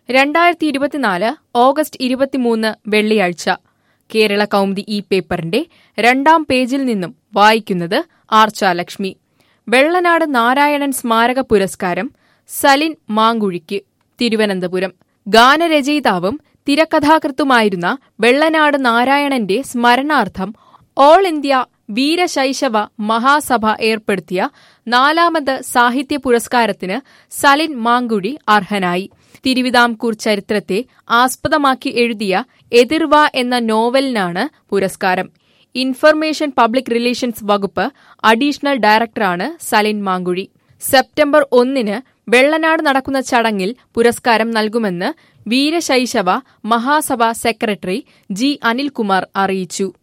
രണ്ടായിരത്തി ഇരുപത്തിനാല് ഓഗസ്റ്റ് ഇരുപത്തിമൂന്ന് വെള്ളിയാഴ്ച കേരള കൗമുദി ഈ പേപ്പറിന്റെ രണ്ടാം പേജിൽ നിന്നും വായിക്കുന്നത് ആർച്ചാലക്ഷ്മി വെള്ളനാട് നാരായണൻ സ്മാരക പുരസ്കാരം സലിൻ മാങ്കുഴിക്ക് തിരുവനന്തപുരം ഗാനരചയിതാവും തിരക്കഥാകൃത്തുമായിരുന്ന വെള്ളനാട് നാരായണന്റെ സ്മരണാർത്ഥം ഓൾ ഇന്ത്യ വീരശൈശവ മഹാസഭ ഏർപ്പെടുത്തിയ നാലാമത് സാഹിത്യ പുരസ്കാരത്തിന് സലിൻ മാങ്കുഴി അർഹനായി തിരുവിതാംകൂർ ചരിത്രത്തെ ആസ്പദമാക്കി എഴുതിയ എതിർവ എന്ന നോവലിനാണ് പുരസ്കാരം ഇൻഫർമേഷൻ പബ്ലിക് റിലേഷൻസ് വകുപ്പ് അഡീഷണൽ ഡയറക്ടറാണ് സലിൻ മാങ്കുഴി സെപ്റ്റംബർ ഒന്നിന് വെള്ളനാട് നടക്കുന്ന ചടങ്ങിൽ പുരസ്കാരം നൽകുമെന്ന് വീരശൈശവ മഹാസഭ സെക്രട്ടറി ജി അനിൽകുമാർ അറിയിച്ചു